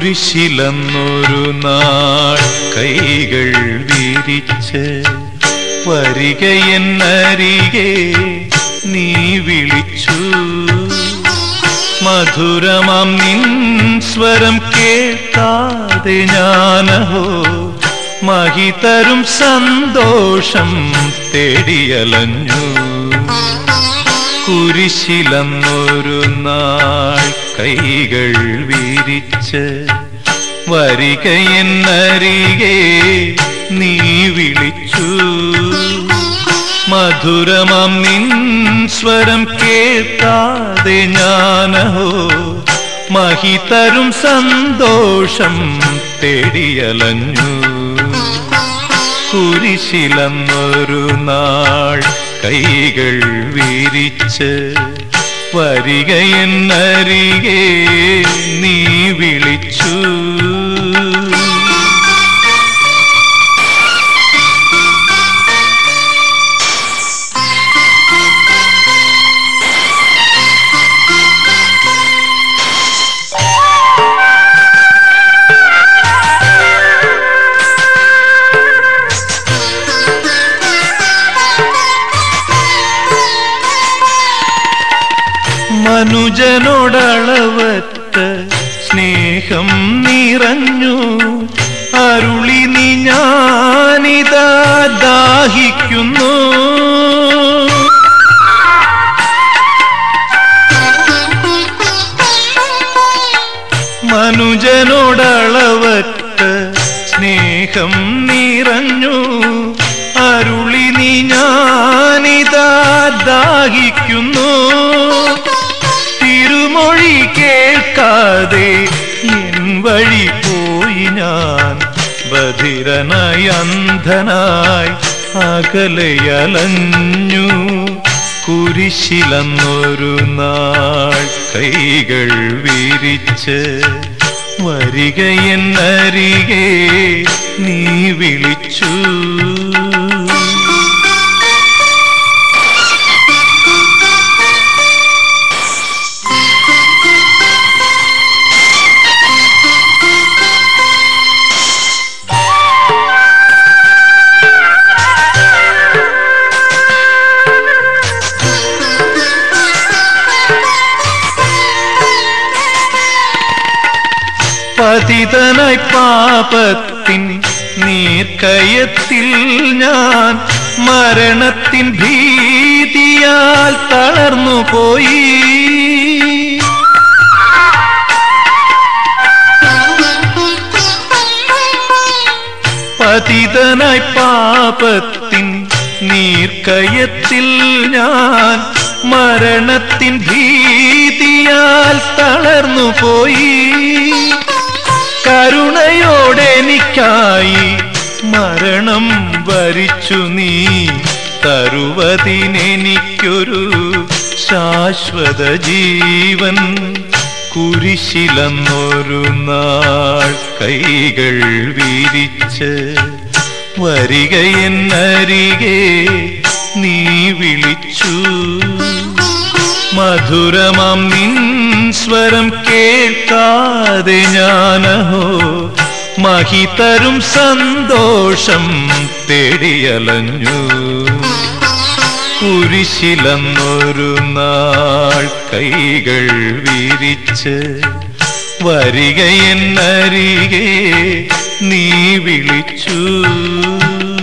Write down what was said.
കുരിശിലന്നൊരു നാൾ കൈകൾ വിരിച്ച് വരികയെന്നരികെ നീ വിളിച്ചു മധുരമാം നിൻ സ്വരം കേൾക്കാതെ ഞാനഹോ മഹിതരും സന്തോഷം തേടിയലഞ്ഞു കുരിശിലന്നൊരു നാൾ കൈകൾ വിരിച്ച് വരികയെന്നരികെ നീ വിളിച്ചു മധുരമാം നിൻ സ്വരം കേൾക്കാതെ ഞാനഹോ മഹിതരും സന്തോഷം തേടിയലഞ്ഞു കുരിശിലന്നൊരു നാൾ കൈകൾ വിരിച്ച് വരികയെന്നരികെ നീ വിളിച്ചു മനുജനോടളവറ്റ സ്നേഹം നിറഞ്ഞു അരുളി നീ ഞാനിതാ ദാഹിക്കുന്നു മനുജനോടളവറ്റ സ്നേഹം നിറഞ്ഞു അരുളി നീ ഞാനിതാ ദാഹിക്കുന്നു തിരുമൊഴി കേൾക്കാതെ എൻ വഴി പോയി ഞാൻ ബധിരനായി അന്ധനായി അകലയലഞ്ഞു കുരിശിലന്നൊരു നാൾ കൈകൾ വിരിച്ച് വരികയെന്നരികെ നീ വിളിച്ചു പതിതനായി പാപത്തിൻ നീർക്കയത്തിൽ ഞാൻ മരണത്തിൻ ഭീതിയാൽ തളർന്നു പോയി പതിതനായി പാപത്തിൻ നീർക്കയത്തിൽ ഞാൻ മരണത്തിൻ ഭീതിയാൽ തളർന്നു പോയി കരുണയോടെനിക്കായി മരണം വരിച്ചു നീ തരുവതിനെനിക്കൊരു ശാശ്വത ജീവൻ കുരിശിലന്നൊരു നാൾ കൈകൾ വിരിച്ച് വരികയെന്നരികെ നീ വിളിച്ചു മധുരമാം നിൻ സ്വരം കേൾക്കാതെ ഞാനഹോ മഹിതരും സന്തോഷം തേടിയലഞ്ഞു കുരിശിലന്നൊരു നാൾ കൈകൾ വിരിച്ച് വരികയെന്നരികെ നീ വിളിച്ചു